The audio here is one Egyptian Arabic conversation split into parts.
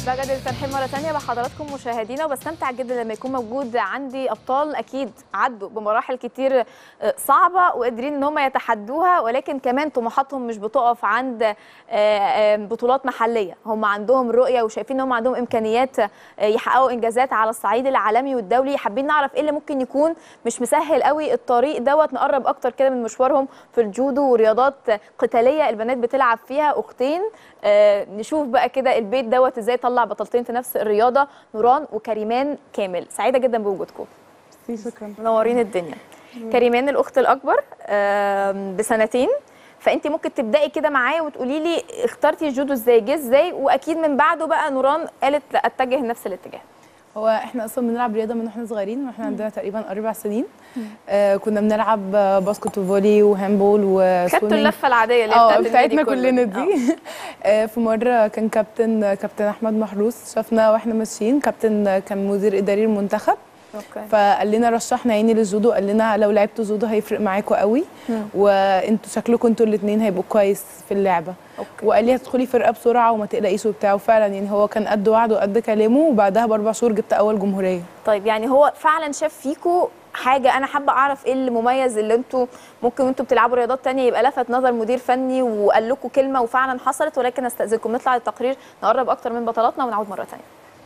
بجد الترحيب مرة تانية بحضراتكم مشاهدينا وبستمتع جدا لما يكون موجود عندي أبطال أكيد عدوا بمراحل كتير آه، صعبة وقادرين إن هم يتحدوها ولكن كمان طموحاتهم مش بتقف عند آه، آه، بطولات محلية هم عندهم رؤية وشايفين إن هم عندهم إمكانيات آه، يحققوا إنجازات على الصعيد العالمي والدولي حابين نعرف إيه اللي ممكن يكون مش مسهل قوي الطريق دوت نقرب أكتر كده من مشوارهم في الجودو ورياضات قتالية البنات بتلعب فيها أختين آه، نشوف بقى كده البيت دوت ازاي طلع بطلتين في نفس الرياضه نوران وكريمان كامل سعيده جدا بوجودكم شكرا منورين الدنيا كريمان الاخت الاكبر آم، بسنتين فانت ممكن تبداي كده معايا وتقولي لي اخترتي الجودو ازاي جه ازاي واكيد من بعده بقى نوران قالت لا اتجه لنفس الاتجاه هو احنا اصلا بنلعب رياضه من واحنا صغيرين واحنا عندنا تقريبا اربع سنين آه كنا بنلعب آه، باسكت وفولي وهاندبول وسويمنج خدتوا اللفه العاديه اللي هي اه بتاعت النادي بتاعتنا كله. كلنا آه. دي آه في مره كان كابتن كابتن احمد محروس شافنا واحنا ماشيين كابتن كان مدير اداري المنتخب اوكي فقال لنا رشحنا عيني للجودو قال لنا لو لعبتوا جودو هيفرق معاكم قوي وانتوا شكلكم انتوا الاثنين هيبقوا كويس في اللعبه اوكي وقال لي هتدخلي فرقه بسرعه وما تقلقيش وبتاع وفعلا يعني هو كان قد وعده وقد كلامه وبعدها باربع شهور جبت اول جمهوريه طيب يعني هو فعلا شاف فيكو حاجه انا حابه اعرف ايه المميز اللي انتوا ممكن وانتوا بتلعبوا رياضات تانية يبقى لفت نظر مدير فني وقال لكم كلمه وفعلا حصلت ولكن استاذنكم نطلع للتقرير نقرب اكتر من بطلاتنا ونعود مره تانية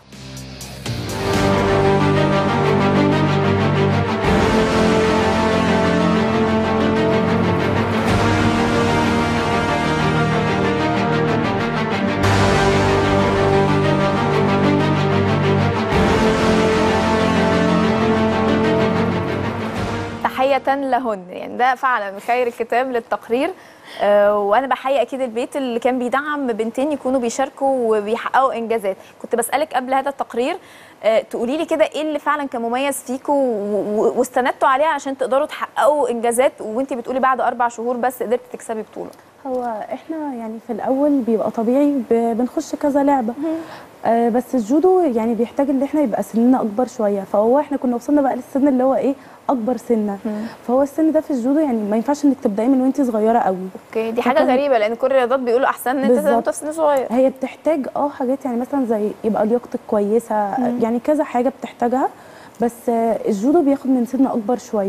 تحية لهن يعني ده فعلا خير الكتاب للتقرير آه، وانا بحيي اكيد البيت اللي كان بيدعم بنتين يكونوا بيشاركوا وبيحققوا انجازات كنت بسالك قبل هذا التقرير آه، تقولي لي كده ايه اللي فعلا كان مميز فيكوا و- و- واستندتوا عليه عشان تقدروا تحققوا انجازات وانت بتقولي بعد اربع شهور بس قدرتي تكسبي بطوله هو احنا يعني في الاول بيبقى طبيعي ب- بنخش كذا لعبه آه بس الجودو يعني بيحتاج ان احنا يبقى سننا اكبر شويه فهو احنا كنا وصلنا بقى للسن اللي هو ايه اكبر سنه فهو السن ده في الجودو يعني ما ينفعش انك تبداي من وانت صغيره قوي اوكي دي حاجه فكان- غريبه لان كل الرياضات بيقولوا احسن ان انت بالظبط. وانت في سن صغير هي بتحتاج اه حاجات يعني مثلا زي يبقى لياقتك كويسه يعني كذا حاجه بتحتاجها بس آه، الجودو بياخد من سن اكبر شويه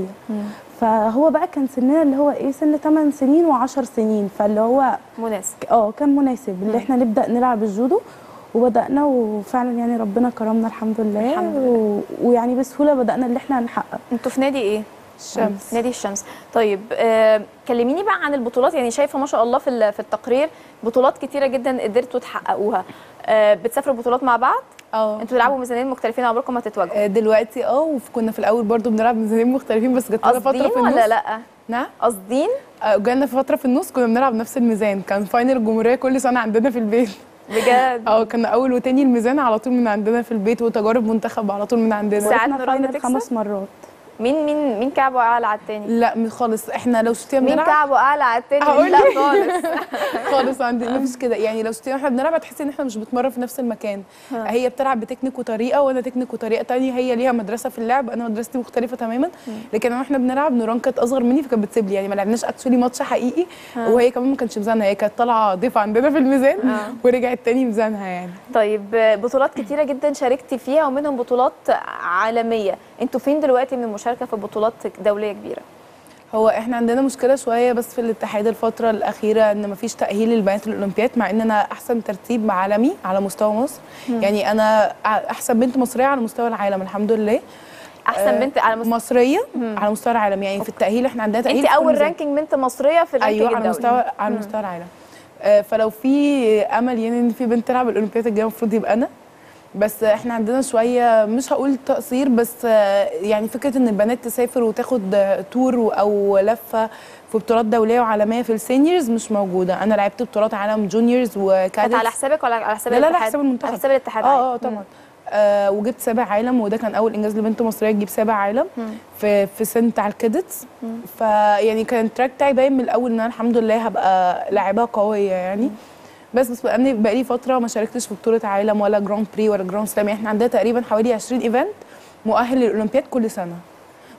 فهو بقى كان سننا اللي هو ايه سن 8 سنين و10 سنين فاللي هو مناسب اه كان مناسب ان احنا نبدا نلعب الجودو وبدانا وفعلا يعني ربنا كرمنا الحمد لله, الحمد لله. و... ويعني بسهوله بدانا اللي احنا نحقق انتوا في نادي ايه الشمس نادي الشمس طيب آه كلميني بقى عن البطولات يعني شايفه ما شاء الله في ال- في التقرير بطولات كتيره جدا قدرتوا تحققوها آه بتسافروا بطولات مع بعض اه انتوا بتلعبوا ميزانين مختلفين عمركم ما تتواجهوا آه، دلوقتي اه وكنا في الاول برضو بنلعب ميزانين مختلفين بس جت لنا فتره قاصدين في النص ولا لا نعم قاصدين آه، جالنا في فتره في النص كنا بنلعب نفس الميزان كان فاينل الجمهوريه كل سنه عندنا في البيت بجد اه كان اول وتاني الميزان على طول من عندنا في البيت وتجارب منتخب على طول من عندنا ساعات وقفنا نوران فاينل بتكسب؟ خمس مرات مين مين مين كعبه اعلى على التاني لا من خالص احنا لو شفتيها مين بنلعب كعبه اعلى على التاني هقول لا لك. خالص خالص عندنا مفيش كده يعني لو شفتينا احنا بنلعب هتحسي ان احنا مش بنتمرن في نفس المكان هي بتلعب بتكنيك وطريقه وانا تكنيك وطريقه تانية هي ليها مدرسه في اللعب انا مدرستي مختلفه تماما لكن لما احنا بنلعب نوران كانت اصغر مني فكانت بتسيب لي يعني ما لعبناش اكشولي ماتش حقيقي وهي كمان ما كانش ميزانها هي كانت طالعه ضيفه عندنا في الميزان آه. ورجعت تاني ميزانها يعني طيب آه، بطولات كتيره جدا شاركتي فيها ومنهم بطولات عالميه انتوا فين دلوقتي من المشاركه في بطولات دوليه كبيره هو احنا عندنا مشكله شويه بس في الاتحاد الفتره الاخيره ان مفيش تاهيل للبنات للاولمبياد مع ان انا احسن ترتيب عالمي على مستوى مصر يعني انا احسن بنت مصريه على مستوى العالم الحمد لله احسن آه، بنت على مستوى مصريه على مستوى العالم يعني في التاهيل احنا عندنا تاهيل انت في كل اول ميزان. رانكينج بنت مصريه في الرانكينج ايوه على الدولي مستوى على مستوى العالم آه، فلو في امل يعني ان في بنت تلعب الاولمبياد الجايه المفروض يبقى انا بس احنا عندنا شويه مش هقول تقصير بس آه، يعني فكره ان البنات تسافر وتاخد آه، تور او لفه في بطولات دوليه وعالميه في السينيورز مش موجوده انا لعبت بطولات عالم جونيورز كانت وكادت على حسابك ولا على حساب لا لا لا الاتحاد حساب المنتخب على حساب الاتحاد اه عادي. اه طبعا آه وجبت سابع عالم وده كان اول انجاز لبنت مصريه تجيب سابع عالم في في سن بتاع الكيدتس فيعني كان التراك بتاعي باين من الاول ان انا الحمد لله هبقى لاعبه قويه يعني بس بس بقى بقالي فتره ما شاركتش في بطوله عالم ولا جراند بري ولا جراند سلام يعني احنا عندنا تقريبا حوالي 20 ايفنت مؤهل للاولمبياد كل سنه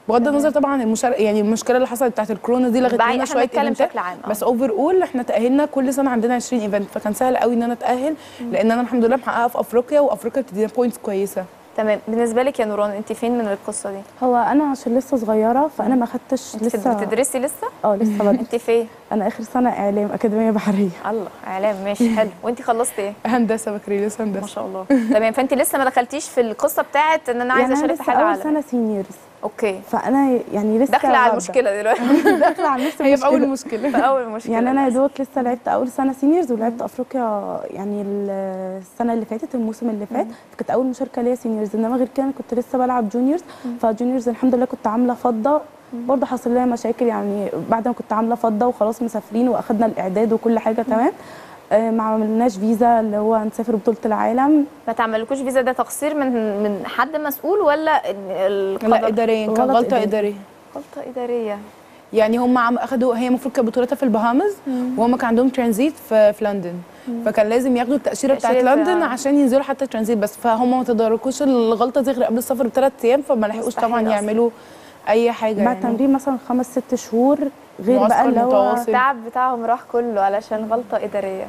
بغض النظر طبعا عن المشار... يعني المشكله اللي حصلت بتاعت الكورونا دي لغت بعد- لنا احنا شويه بنتكلم إيفنتات. بشكل عام، آه. بس اوفر اول احنا تاهلنا كل سنه عندنا 20 ايفنت فكان سهل قوي ان انا اتاهل لان انا الحمد لله محققه في افريقيا وافريقيا بتدينا بوينتس كويسه تمام بالنسبه لك يا نوران انت فين من القصه دي هو انا عشان لسه صغيره فانا ما خدتش انت لسه بتدرسي لسه اه لسه بدرس انت فين انا اخر سنه اعلام اكاديميه بحريه الله اعلام ماشي حلو وانت خلصتي ايه هندسه بكالوريوس ما هندسه شاء الله تمام فانت لسه ما دخلتيش في القصه بتاعت ان انا عايزه يعني أنا اشارك في لسه حاجه اول عالم سنه سينيورز اوكي فانا يعني لسه داخله على ببدأ. المشكله دلوقتي داخله على نفس هي في اول المشكلة. مشكله في اول مشكله يعني انا يا بس. دوبك لسه لعبت اول سنه سينيورز ولعبت افريقيا يعني ال- السنه اللي فاتت الموسم اللي فات فكانت اول مشاركه ليا سينيورز انما غير كده أنا كنت لسه بلعب جونيورز فجونيورز الحمد لله كنت عامله فضه برضه حصل لنا مشاكل يعني بعد ما كنت عامله فضه وخلاص مسافرين واخدنا الاعداد وكل حاجه تمام آه، ما عملناش فيزا اللي هو نسافر بطوله العالم ما تعملكوش فيزا ده تقصير من من حد مسؤول ولا القدر لا اداريا كان غلط غلطه إداري. اداريه غلطه اداريه يعني هم عم اخدوا هي المفروض كانت بطولتها في البهامز وهم كان عندهم ترانزيت في, في لندن فكان لازم ياخدوا التاشيره بتاعت تأشيرة، لندن آه. عشان ينزلوا حتى ترانزيت بس فهم ما تداركوش الغلطه دي غير قبل السفر بثلاث ايام فما لحقوش مستحيل طبعا أصلاً. يعملوا اي حاجه بعد يعني. تمرين مثلا خمس ست شهور غير معسكر بقى اللي هو متواصل. التعب بتاعهم راح كله علشان غلطه اداريه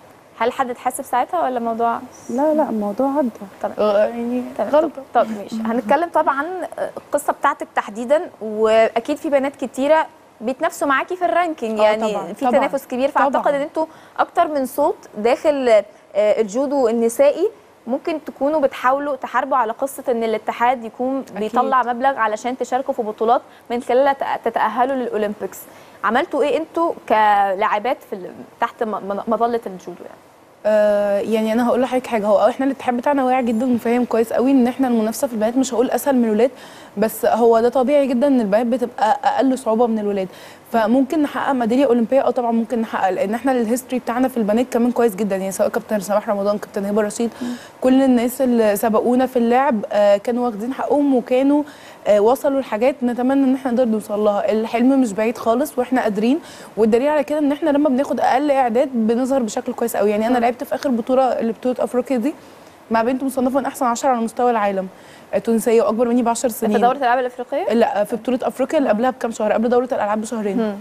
هل حد اتحاسب ساعتها ولا الموضوع لا لا الموضوع عدى آه، يعني تمام. غلطه طب ماشي هنتكلم طبعا القصه بتاعتك تحديدا واكيد في بنات كتيره بيتنافسوا معاكي في الرانكينج آه يعني طبعاً، في طبعاً، تنافس كبير فاعتقد طبعاً. ان انتوا اكتر من صوت داخل آه، الجودو النسائي ممكن تكونوا بتحاولوا تحاربوا على قصه ان الاتحاد يكون بيطلع مبلغ علشان تشاركوا في بطولات من خلالها تأ- تتاهلوا للاولمبيكس عملتوا ايه انتوا كلاعبات في ال- تحت م- م- مظله الجودو يعني آه يعني انا هقول لحضرتك حاجه هو احنا الاتحاد بتاعنا واعي جدا وفاهم كويس قوي ان احنا المنافسه في البنات مش هقول اسهل من الولاد بس هو ده طبيعي جدا ان البنات بتبقى اقل صعوبه من الولاد فممكن نحقق ميداليه اولمبيه اه طبعا ممكن نحقق لان احنا الهيستوري بتاعنا في البنات كمان كويس جدا يعني سواء كابتن سماح رمضان كابتن هبه رشيد كل الناس اللي سبقونا في اللعب آه كانوا واخدين حقهم وكانوا آه وصلوا لحاجات نتمنى ان احنا نقدر نوصل لها الحلم مش بعيد خالص واحنا قادرين والدليل على كده ان احنا لما بناخد اقل اعداد بنظهر بشكل كويس قوي يعني انا لعبت في اخر بطوله اللي بطوله افريقيا دي مع بنت مصنفه من احسن 10 على مستوى العالم آه، تونسيه واكبر مني ب 10 في سنين دوره الالعاب الافريقيه لا في بطوله افريقيا اللي قبلها بكام شهر قبل دوره الالعاب بشهرين مم.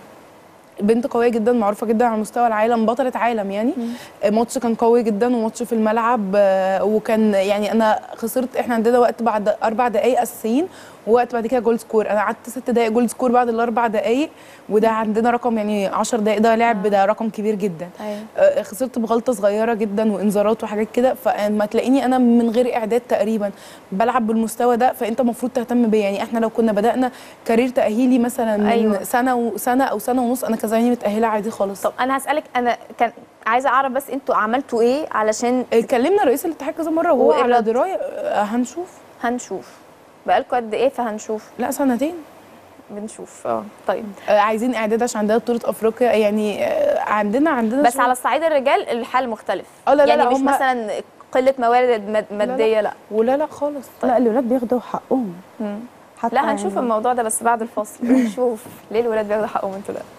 بنت قويه جدا معروفه جدا على مستوى العالم بطله عالم يعني آه، ماتش كان قوي جدا وماتش في الملعب آه، وكان يعني انا خسرت احنا عندنا وقت بعد اربع دقائق اساسيين ووقت بعد كده جول سكور انا قعدت ست دقائق جول سكور بعد الاربع دقائق وده عندنا رقم يعني 10 دقائق ده لعب ده رقم كبير جدا ايوه آه، خسرت بغلطه صغيره جدا وانذارات وحاجات كده فما تلاقيني انا من غير اعداد تقريبا بلعب بالمستوى ده فانت المفروض تهتم بيا يعني احنا لو كنا بدانا كارير تاهيلي مثلا من أيوة. أيوة. سنه وسنه او سنه ونص انا كزماني متاهله عادي خالص طب انا هسالك انا كان عايزه اعرف بس انتوا عملتوا ايه علشان آه، كلمنا رئيس الاتحاد كذا مره وهو وإيه على الرد؟ درايه آه، هنشوف هنشوف بقالكوا قد ايه فهنشوف لا سنتين بنشوف اه طيب آه، عايزين اعداد عشان عندنا بطوله افريقيا يعني آه، عندنا عندنا بس شوية- على الصعيد الرجال الحال مختلف اه لا لا يعني لا مش هم- مثلا قله موارد ماد- ماديه لا ولا لا خالص لا الولاد بياخدوا حقهم مم. حتى لا هنشوف يعني الموضوع ده بس بعد الفاصل نشوف ليه الولاد بياخدوا حقهم انتوا لا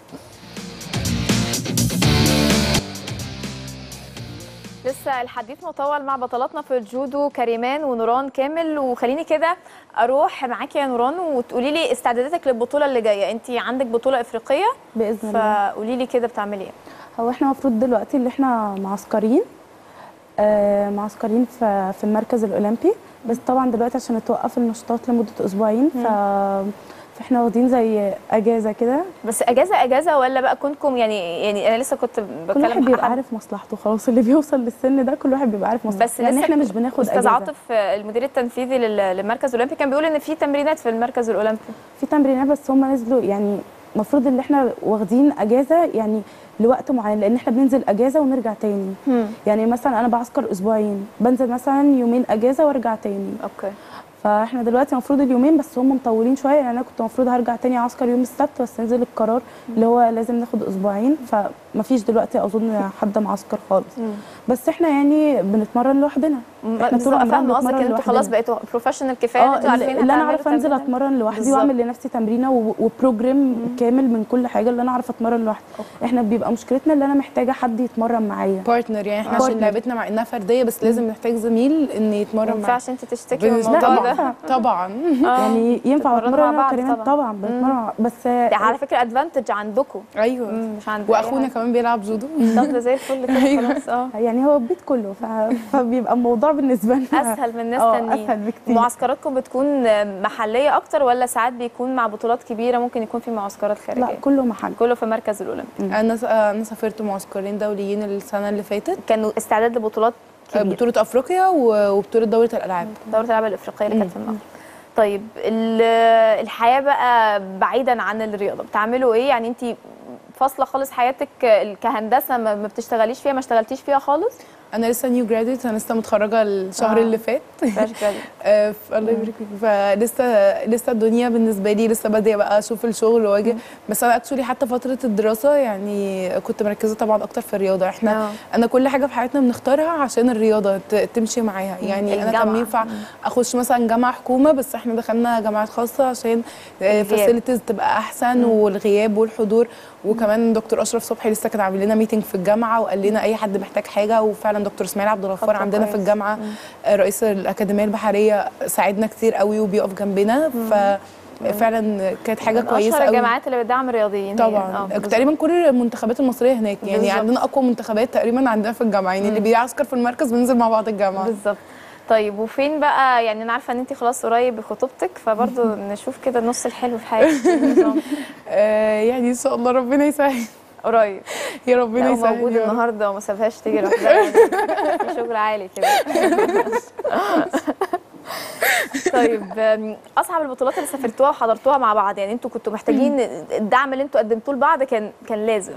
لسه الحديث مطول مع بطلاتنا في الجودو كريمان ونوران كامل وخليني كده اروح معاكي يا نوران وتقولي لي استعداداتك للبطوله اللي جايه انت عندك بطوله افريقيه باذن الله فقولي لي كده بتعملي ايه هو احنا المفروض دلوقتي اللي احنا معسكرين آه معسكرين في في المركز الاولمبي بس طبعا دلوقتي عشان اتوقف النشاطات لمده اسبوعين ف فاحنا واخدين زي اجازه كده بس اجازه اجازه ولا بقى كنتم يعني يعني انا لسه كنت كل بتكلم واحد مع بيبقى حد. عارف مصلحته خلاص اللي بيوصل للسن ده كل واحد بيبقى عارف مصلحته بس يعني لسه احنا مش بناخد استاذ اجازه عاطف المدير التنفيذي لل- للمركز الاولمبي كان بيقول ان في تمرينات في المركز الاولمبي في تمرينات بس هم نزلوا يعني المفروض ان احنا واخدين اجازه يعني لوقت معين لان احنا بننزل اجازه ونرجع تاني يعني مثلا انا بعسكر اسبوعين بنزل مثلا يومين اجازه وارجع تاني اوكي فاحنا دلوقتي المفروض اليومين بس هم مطولين شويه يعني انا كنت المفروض هرجع تاني عسكر يوم السبت بس نزل القرار اللي هو لازم ناخد اسبوعين مفيش دلوقتي اظن حد معسكر خالص بس احنا يعني بنتمرن لوحدنا احنا طول بالظبط، عمرنا فاهمه قصدك بنتمرن ان انتوا خلاص لوحدنا. بقيتوا بروفيشنال كفايه ان اه انتوا عارفين اللي انا هتعملوا اعرف انزل تمرينات. اتمرن لوحدي بالظبط. واعمل لنفسي تمرينه و- وبروجرام كامل من كل حاجه اللي انا اعرف اتمرن لوحدي احنا بيبقى مشكلتنا اللي انا محتاجه حد يتمرن معايا بارتنر يعني احنا عشان Partner. لعبتنا مع انها فرديه بس لازم نحتاج زميل ان ما يتمرن معانا ينفعش انت تشتكي من بالنسبة- الموضوع لا، ده طبعا يعني ينفع تتمرنوا اتمرن مع انا بعض وكريمان طبعا. طبعا بنتمرن مع- بس دي على فكره ادفانتج عندكم ايوه مش عند أي واخونا حد. كمان بيلعب جودو طب ده زي الفل كده أيوة. خلاص اه يعني هو البيت كله ف... فبيبقى الموضوع بالنسبه لنا اسهل من ناس اه تانيين اسهل بكتير معسكراتكم بتكون محليه اكتر ولا ساعات بيكون مع بطولات كبيره ممكن يكون في معسكرات لا خارجيه كله محل كله في مركز الاولمبي انا س- انا سافرت معسكرين دوليين السنه اللي فاتت كانوا استعداد لبطولات كبيره بطوله افريقيا و- وبطوله دوره الالعاب دوره الالعاب الافريقيه اللي كانت في المغرب طيب ال- الحياه بقى بعيدا عن الرياضه بتعملوا ايه يعني انت فاصله خالص حياتك كهندسه ما ما بتشتغليش فيها ما اشتغلتيش فيها خالص انا لسه نيو جراديوت انا لسه متخرجه الشهر آه. اللي فات فاش كده آه، ف- الله يبارك فيك فلسه لسه الدنيا بالنسبه لي لسه بادئه بقى اشوف الشغل واجي بس انا اكشولي حتى فتره الدراسه يعني كنت مركزه طبعا اكتر في الرياضه احنا آه. انا كل حاجه في حياتنا بنختارها عشان الرياضه ت- تمشي معاها يعني انا الجامعة. كان ينفع اخش مثلا جامعه حكومه بس احنا دخلنا جامعات خاصه عشان الغياب. فاسيلتيز تبقى احسن والغياب والحضور وكمان دكتور اشرف صبحي لسه كان عامل لنا ميتنج في الجامعه وقال لنا اي حد محتاج حاجه وفعلا دكتور اسماعيل عبد الغفار خطوة عندنا في كويس. الجامعه آه، رئيس الاكاديميه البحريه ساعدنا كتير قوي وبيقف جنبنا ففعلا كانت حاجه من كويسه اشهر قوي الجامعات اللي بتدعم الرياضيين هي. طبعا آه، بالظبط. تقريبا كل المنتخبات المصريه هناك يعني بالظبط. عندنا اقوى منتخبات تقريبا عندنا في الجامعه يعني اللي بيعسكر في المركز بننزل مع بعض الجامعه بالظبط طيب وفين بقى يعني انا عارفه ان انت خلاص قريب بخطوبتك فبرضه نشوف كده النص الحلو في حياتك النظام. آه يعني ان شاء الله ربنا يسهل قريب يا ربنا لو يسهل موجود يا رب. النهارده وما سابهاش تيجي لوحدها يعني في شغل عالي كده طيب أم، اصعب البطولات اللي سافرتوها وحضرتوها مع بعض يعني انتوا كنتوا محتاجين الدعم اللي انتوا قدمتوه لبعض كان كان لازم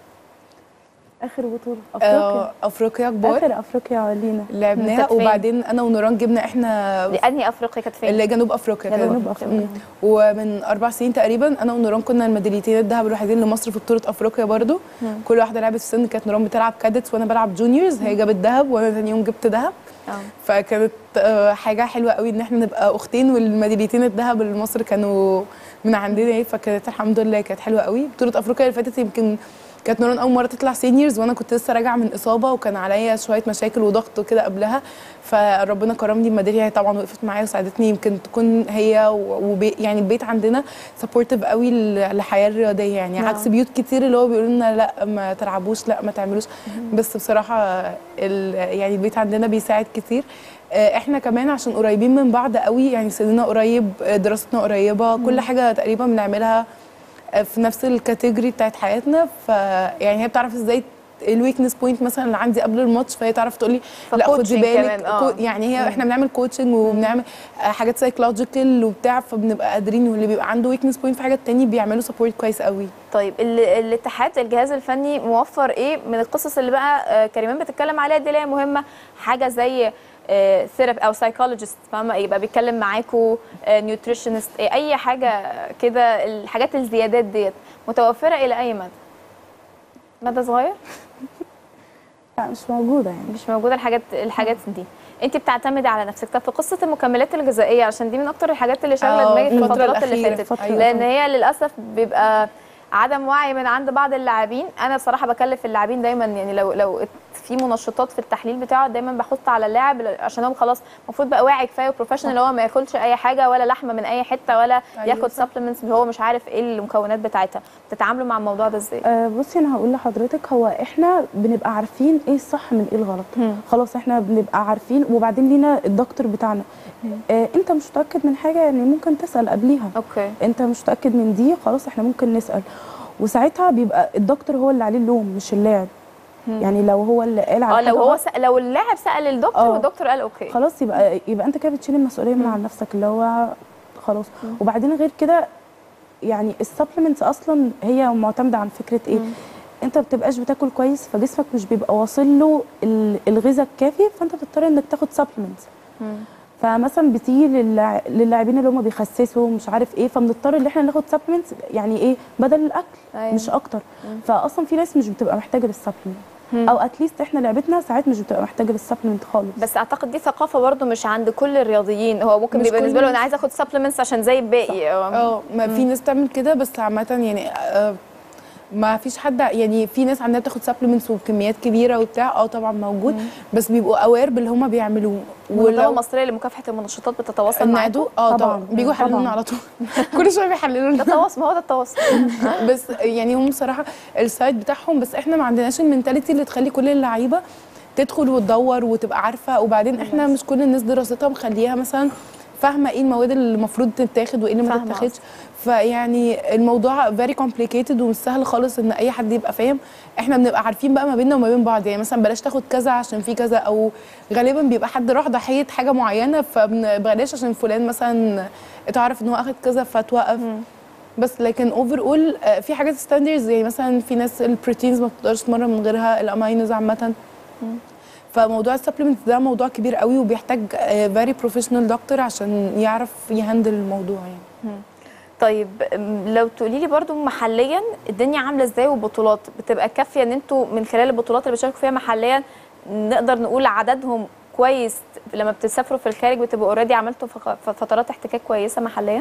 اخر بطوله افريقيا آه افريقيا كبار اخر افريقيا لينا لعبناها كانت فين؟ وبعدين انا ونوران جبنا احنا لانهي افريقيا كانت فين؟ اللي جنوب افريقيا كانت. جنوب أفريقيا. مم. ومن اربع سنين تقريبا انا ونوران كنا الميداليتين الذهب الوحيدين لمصر في بطوله افريقيا برضو كل واحده لعبت في سن كانت نوران بتلعب كادتس وانا بلعب جونيورز هي جابت ذهب وانا ثاني يوم جبت ذهب اه فكانت آه، حاجه حلوه قوي ان احنا نبقى اختين والميداليتين الذهب اللي مصر كانوا من عندنا ايه فكانت الحمد لله كانت حلوه قوي بطوله افريقيا اللي فاتت يمكن كانت نوران اول مره تطلع سينيورز وانا كنت لسه راجعه من اصابه وكان عليا شويه مشاكل وضغط وكده قبلها فربنا كرمني بميداليه هي طبعا وقفت معايا وساعدتني يمكن تكون هي وبي يعني البيت عندنا سبورتيف قوي للحياه الرياضيه يعني نعم. عكس بيوت كتير اللي هو بيقولوا لنا لا ما تلعبوش لا ما تعملوش بس بصراحه ال- يعني البيت عندنا بيساعد كتير آه، احنا كمان عشان قريبين من بعض قوي يعني سننا قريب آه، دراستنا قريبه كل حاجه تقريبا بنعملها آه، في نفس الكاتيجوري بتاعت حياتنا فيعني هي بتعرف ازاي الويكنس بوينت مثلا اللي عندي قبل الماتش فهي تعرف تقول لي لا خدي فcoaching بالك كمان، آه. كو- يعني هي احنا بنعمل كوتشنج وبنعمل آه، حاجات سايكولوجيكال وبتاع فبنبقى قادرين واللي بيبقى عنده ويكنس بوينت في حاجات تاني بيعملوا سبورت كويس قوي طيب ال- الاتحاد الجهاز الفني موفر ايه من القصص اللي بقى آه، كريمان بتتكلم عليها دي اللي هي مهمه حاجه زي ثيرابي او سايكولوجيست فاهمه يبقى بيتكلم معاكوا نيوتريشنست اي حاجه كده الحاجات الزيادات ديت متوفره الى اي مدى مدى صغير لا مش موجوده يعني مش موجوده الحاجات الحاجات دي انت بتعتمدي على نفسك طب في قصه المكملات الغذائيه عشان دي من اكتر الحاجات اللي شغله آه، دماغي في الفترة الفترات اللي الأخيرة. فاتت الفترة لان الأخيرة. هي للاسف بيبقى عدم وعي من عند بعض اللاعبين انا بصراحه بكلف اللاعبين دايما يعني لو لو في منشطات في التحليل بتاعه دايما بحط على اللاعب عشان هو خلاص المفروض بقى واعي كفايه وبروفيشنال هو ما ياكلش اي حاجه ولا لحمه من اي حته ولا أيوة ياخد صح. سبلمنتس هو مش عارف ايه المكونات بتاعتها بتتعاملوا مع الموضوع ده ازاي آه، بصي انا هقول لحضرتك هو احنا بنبقى عارفين ايه الصح من ايه الغلط مم. خلاص احنا بنبقى عارفين وبعدين لينا الدكتور بتاعنا آه انت مش متاكد من حاجه يعني ممكن تسال قبليها اوكي انت مش متاكد من دي خلاص احنا ممكن نسال وساعتها بيبقى الدكتور هو اللي عليه اللوم مش اللاعب يعني لو هو اللي قال على اه حاجة لو هو غلط، سأل لو اللاعب سال الدكتور آه. والدكتور قال اوكي خلاص يبقى يبقى انت كده بتشيل المسؤوليه من على نفسك اللي هو خلاص وبعدين غير كده يعني السبلمنتس اصلا هي معتمده عن فكره ايه انت ما بتبقاش بتاكل كويس فجسمك مش بيبقى واصل له ال- الغذاء الكافي فانت بتضطر انك تاخد سبلمنتس مم. فمثلا بتيجي للع- للاعبين اللي هم بيخسسوا مش عارف ايه فبنضطر ان احنا ناخد سبلمنتس يعني ايه بدل الاكل أيوة. مش اكتر فاصلا في ناس مش بتبقى محتاجه للسبلمنت او اتليست احنا لعبتنا ساعات مش بتبقى محتاجه للسبلمنت خالص بس اعتقد دي ثقافه برضو مش عند كل الرياضيين هو ممكن مش بيبقى كل بالنسبه له انا الناس. عايزه اخد سبلمنتس عشان زي الباقي اه ما في ناس تعمل كده بس عامه يعني آه، ما فيش حد يعني في ناس عندها بتاخد سبلمنتس وبكميات كبيره وبتاع اه طبعا موجود بس بيبقوا اوير باللي هم بيعملوه والمنظمه المصريه لمكافحه المنشطات بتتواصل معاكم النادو اه طبعاً. طبعا بيجوا يحللوا لنا طبعاً. على طول كل شويه بيحللوا ده لنا التواصل ما هو ده التواصل بس يعني هم بصراحه السايت بتاعهم بس احنا ما عندناش المينتاليتي اللي تخلي كل اللعيبه تدخل وتدور وتبقى عارفه وبعدين احنا مش كل الناس دراستها مخليها مثلا فاهمه ايه المواد اللي المفروض تتاخد وايه اللي ما فاهمة تتاخدش فيعني الموضوع فيري كومبليكيتد ومش سهل خالص ان اي حد يبقى فاهم احنا بنبقى عارفين بقى ما بيننا وما بين بعض يعني مثلا بلاش تاخد كذا عشان في كذا او غالبا بيبقى حد راح ضحيه حاجه معينه فبلاش عشان فلان مثلا اتعرف ان هو اخد كذا فتوقف بس لكن اوفر اول في حاجات ستاندرز يعني مثلا في ناس البروتينز ما بتقدرش تمرن من غيرها الامينوز عامه فموضوع السبلمنت ده موضوع كبير قوي وبيحتاج فيري بروفيشنال دكتور عشان يعرف يهندل الموضوع يعني طيب أم، لو تقولي لي برضو محليا الدنيا عامله ازاي والبطولات بتبقى كافيه ان انتوا من خلال البطولات اللي بتشاركوا فيها محليا نقدر نقول عددهم كويس لما بتسافروا في الخارج بتبقوا اوريدي عملتوا فق- فترات احتكاك كويسه محليا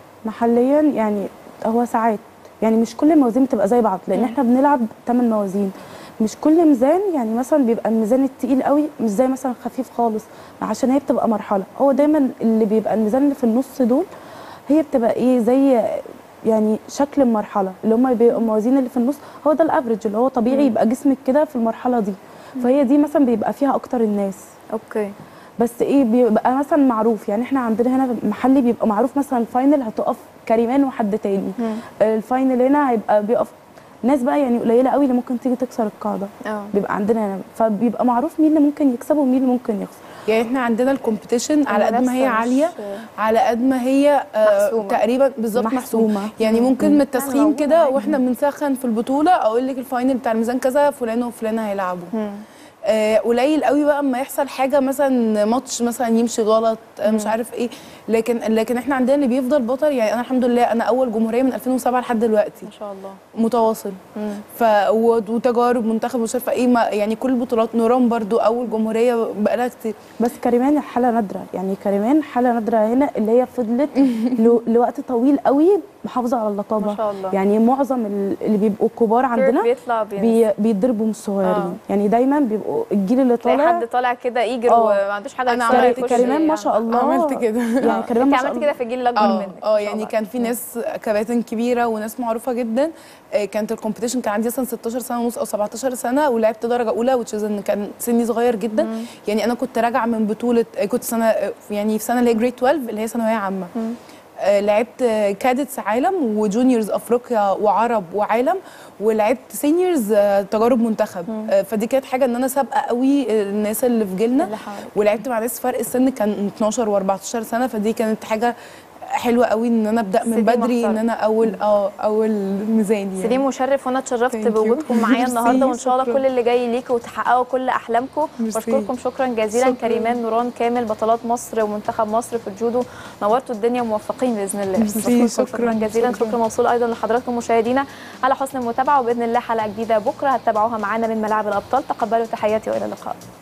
محليا يعني هو ساعات يعني مش كل الموازين بتبقى زي بعض لان احنا بنلعب 8 موازين مش كل ميزان يعني مثلا بيبقى الميزان التقيل قوي مش زي مثلا خفيف خالص عشان هي بتبقى مرحله هو دايما اللي بيبقى الميزان اللي في النص دول هي بتبقى ايه زي يعني شكل المرحله اللي هم بيبقوا الموازين اللي في النص هو ده الافريج اللي هو طبيعي يبقى جسمك كده في المرحله دي فهي دي مثلا بيبقى فيها اكتر الناس اوكي بس ايه بيبقى مثلا معروف يعني احنا عندنا هنا محلي بيبقى معروف مثلا الفاينل هتقف كريمان وحد تاني الفاينل هنا هيبقى بيقف ناس بقى يعني قليله قوي اللي ممكن تيجي تكسر القاعده اه بيبقى عندنا هنا فبيبقى معروف مين اللي ممكن يكسب ومين اللي ممكن يخسر يعني احنا عندنا الكومبيتيشن على قد ما هي المنافسة مش- عاليه على قد ما هي آه، محسومة. تقريبا بالظبط محسومه محسومة. يعني ممكن من التسخين موجودة كده عادي. واحنا بنسخن في البطوله اقول لك الفاينل بتاع الميزان كذا فلان وفلان هيلعبوا آه، قليل قوي بقى اما يحصل حاجه مثلا ماتش مثلا يمشي غلط آه، مش عارف ايه لكن لكن احنا عندنا اللي بيفضل بطل يعني انا الحمد لله انا اول جمهوريه من 2007 لحد دلوقتي ما شاء الله متواصل ف و- وتجارب منتخب مش عارفه ايه ما يعني كل البطولات نوران برضو اول جمهوريه بقالها كتير بس كريمان حاله نادره يعني كريمان حاله نادره هنا اللي هي فضلت لو- لوقت طويل قوي محافظه على اللقابه ما شاء الله. يعني معظم ال- اللي بيبقوا كبار عندنا بيطلع بينزل. بي بيتضربوا من الصغيرين آه. يعني دايما بيبقوا الجيل اللي تلاقي طالع حد طالع كده يجر آه. وما عندوش حاجه أنا يكسرها عملت يخش كريمان ما يعني. شاء الله عملت كده. يعني كريمان انت ما شاء عملتي الله كده في الجيل الاكبر اه منك اه يعني كان في ناس كباتن كبيره وناس معروفه جدا آه، كانت الكومبيتيشن كان عندي مثلا 16 سنه ونص او 17 سنه ولعبت درجه اولى وتشيز ان كان سني صغير جدا يعني انا كنت راجعه من بطوله آه، كنت سنه آه، يعني في سنه اللي هي جريد 12 اللي هي ثانويه عامه آه، لعبت آه، كادتس عالم وجونيورز افريقيا وعرب وعالم ولعبت سينيورز آه، تجارب منتخب آه، فدي كانت حاجه ان انا سابقه قوي الناس اللي في جيلنا اللي حواليك. ولعبت مع ناس فرق السن كان 12 و14 سنه فدي كانت حاجه حلوه قوي ان انا ابدا من سليم بدري ان محترم. انا اول اه اول ميزان يعني سليم مشرف وانا اتشرفت Thank you. بوجودكم معايا ميرسي، النهارده وان شاء الله شكراً. كل اللي جاي ليكوا وتحققوا كل احلامكم ميرسي. بشكركم شكرا جزيلا شكراً. كريمان نوران كامل بطلات مصر ومنتخب مصر في الجودو نورتوا الدنيا وموفقين باذن الله ميرسي، بشكركم شكرا شكراً، جزيلا شكراً. شكرا موصول ايضا لحضراتكم مشاهدينا على حسن المتابعه وباذن الله حلقه جديده بكره هتتابعوها معانا من ملاعب الابطال تقبلوا تحياتي والى اللقاء